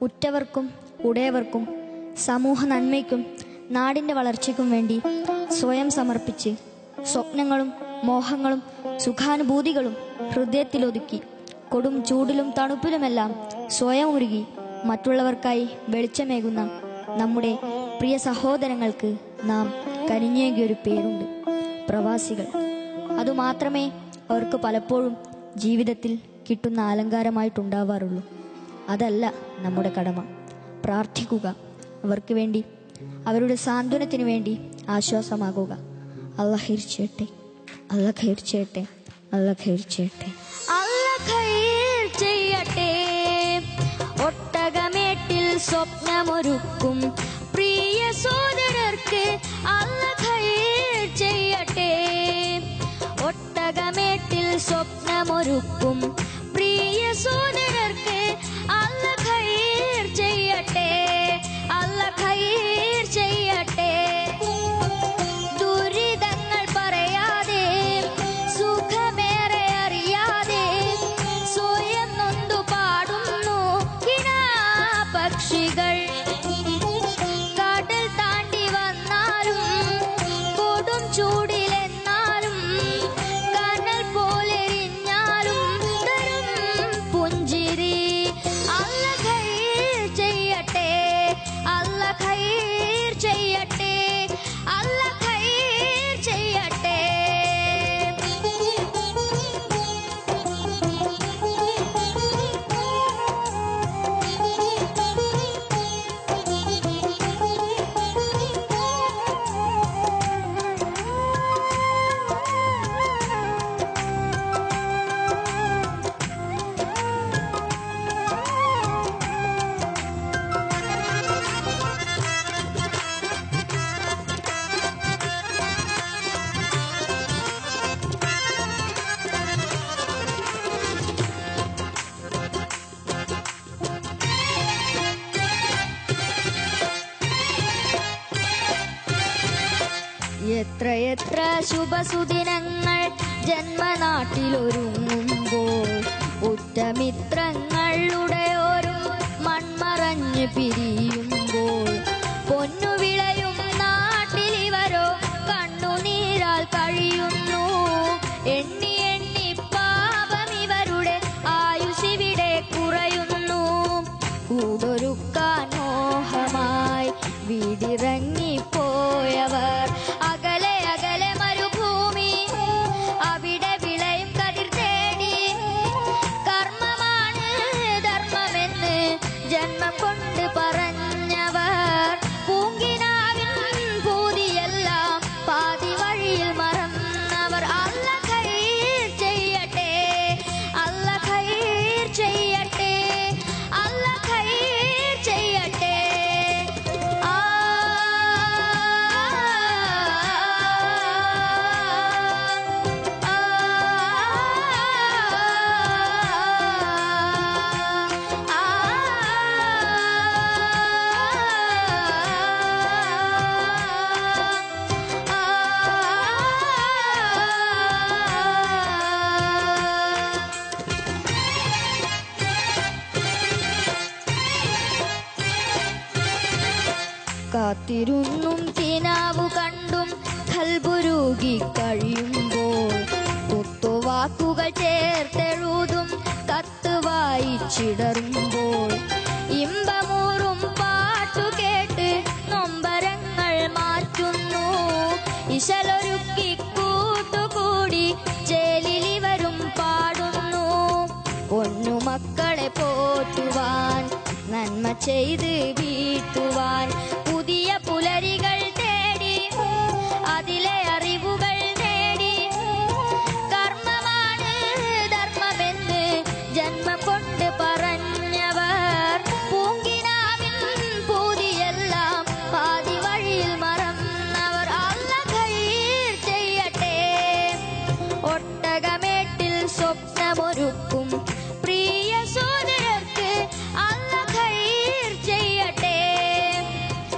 ഉറ്റവർക്കും ഉടയവർക്കും സമൂഹ നന്മയ്ക്കും നാടിൻ്റെ വളർച്ചയ്ക്കും വേണ്ടി സ്വയം സമർപ്പിച്ച് സ്വപ്നങ്ങളും മോഹങ്ങളും സുഖാനുഭൂതികളും ഹൃദയത്തിലൊതുക്കി കൊടും ചൂടിലും തണുപ്പിലുമെല്ലാം സ്വയം ഉരുകി മറ്റുള്ളവർക്കായി വെളിച്ചമേകുന്ന നമ്മുടെ പ്രിയ സഹോദരങ്ങൾക്ക് നാം കനിഞ്ഞേകിയൊരു പേരുണ്ട് പ്രവാസികൾ അതുമാത്രമേ അവർക്ക് പലപ്പോഴും ജീവിതത്തിൽ കിട്ടുന്ന അലങ്കാരമായിട്ടുണ്ടാവാറുള്ളൂ അതല്ല നമ്മുടെ കടമ പ്രാർത്ഥിക്കുക അവർക്ക് വേണ്ടി അവരുടെ സാന്ത്വനത്തിന് വേണ്ടി ആശ്വാസമാകുക അല്ല ഖൈർ ചെയ്യട്ടെ അല്ല ഖൈർ ചെയ്യട്ടെ അല്ല ഖൈർ ചെയ്യട്ടെ അല്ല ഖൈർ ചെയ്യട്ടെ ഒട്ടകമേട്ടിൽ സ്വപ്നമൊരുക്കും പ്രിയ സോദരർക്ക് അല്ല ഖൈർ ചെയ്യട്ടെ ഒട്ടകമേട്ടിൽ സ്വപ്നമൊരുക്കും പ്രിയ സോദരർക്ക് അല്ല ഖൈർ ചെയ്യട്ടെ അല്ല ഖൈർ ചെയ്യട്ടെ ദുരിതങ്ങൾ പറയാതെ സുഖമേറെ അറിയാതെ സ്വയം നൊന്തു പാടുന്നു പക്ഷികൾ കടൽ താണ്ടി വന്നാലും കൊടും ചൂടിലെന്നാലും കനൽ പോലെരിഞ്ഞാലും തരും പുഞ്ചിരി അല്ല ഖൈർ ചെയ്യട്ടെ അല്ല ഖൈർ ചെയ്യട്ടെ അല്ല ഖൈർ ചെയ്യട്ടെ എത്ര എത്ര ശുഭസുദിനങ്ങൾ ജന്മനാട്ടിലൊരുങ്ങുമ്പോൾ ഉറ്റമിത്രങ്ങളുടെയോരും മൺമറഞ്ഞ് പിരിയുമ്പോൾ പൊന്നു വിളയും നാട്ടിലിവരോ കണ്ണുനീരാൽ കഴിയുന്നു എണ്ണി എണ്ണി പാപം ഇവരുടെ ആയുഷിവിടെ കുറയുന്നു കൂടൊരുക്കാൻ മോഹമായി വീടിറങ്ങിപ്പോയവർ അകലെ അകലെ മരുഭൂമി അവിടെ വിളയും കതിർ തേടി കർമ്മമാണ് ധർമ്മമെന്ന് ജന്മം കൊണ്ട് പറഞ്ഞവർ പൂങ്കിനാവിൻ പൂതിയെല്ലാം പാതി വഴിയിൽ മറന്നവർ അല്ല ഖൈർ ചെയ്യട്ടെ അല്ല ഖൈർ ചെയ്യട്ടെ അല്ല ഖൈർ ചെയ്യട്ടെ ആ കാത്തിരുന്നും കിനാവു കണ്ടും കൽബുരുകി കഴിയുമ്പോൾ കുത്തുവാക്കുകൾ ചേർത്തെഴുതും കത്ത് വായിച്ചിടറുമ്പോൾ ഇമ്പമൂറും പാട്ടു കേട്ട് നൊമ്പരങ്ങൾ മാറ്റുന്നു ഇശലൊരുക്കി കൂട്ടുകൂടി ചേലിലിവരും പാടുന്നു പൊന്നുമക്കളെ പോറ്റുവാൻ നന്മ ചെയ്ത് വീട്ടുവാൻ പുതിയ പുലരികൾ തേടി അതിലെ അറിവുകൾ നേടി കർമ്മമാണ് ധർമ്മമെന്ന് ജന്മം കൊണ്ട് പറഞ്ഞവർ പൂങ്കിനാവിൻ പൂതിയെല്ലാം പാതി വഴിയിൽ മറന്നവർ അല്ല ഖൈർ ചെയ്യട്ടെ ഒട്ടകമേട്ടിൽ സ്വപ്നമൊരുക്കും പ്രിയ സോദരർക്ക് അല്ല ഖൈർ ചെയ്യട്ടെ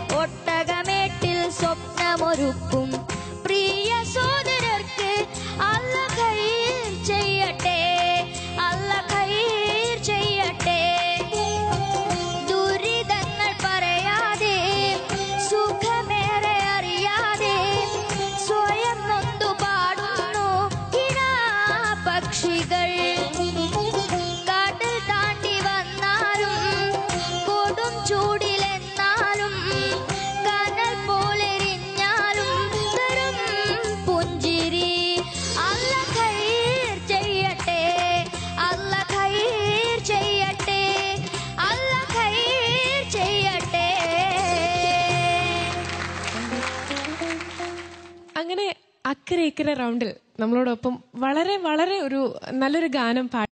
പക്ഷികൾ കാട്ടിൽ താണ്ടി വന്നാലും കൊടും ചൂടിലെന്നാലും കനൽ പോലെരിഞ്ഞാലും തരും പുഞ്ചിരി അല്ല ഖൈർ ചെയ്യട്ടെ അല്ല ഖൈർ ചെയ്യട്ടെ അല്ല ഖൈർ ചെയ്യട്ടെ അങ്ങനെ അക്കരെ ഇക്കരെ റൗണ്ടിൽ നമ്മളോടൊപ്പം വളരെ വളരെ ഒരു നല്ലൊരു ഗാനം പാടി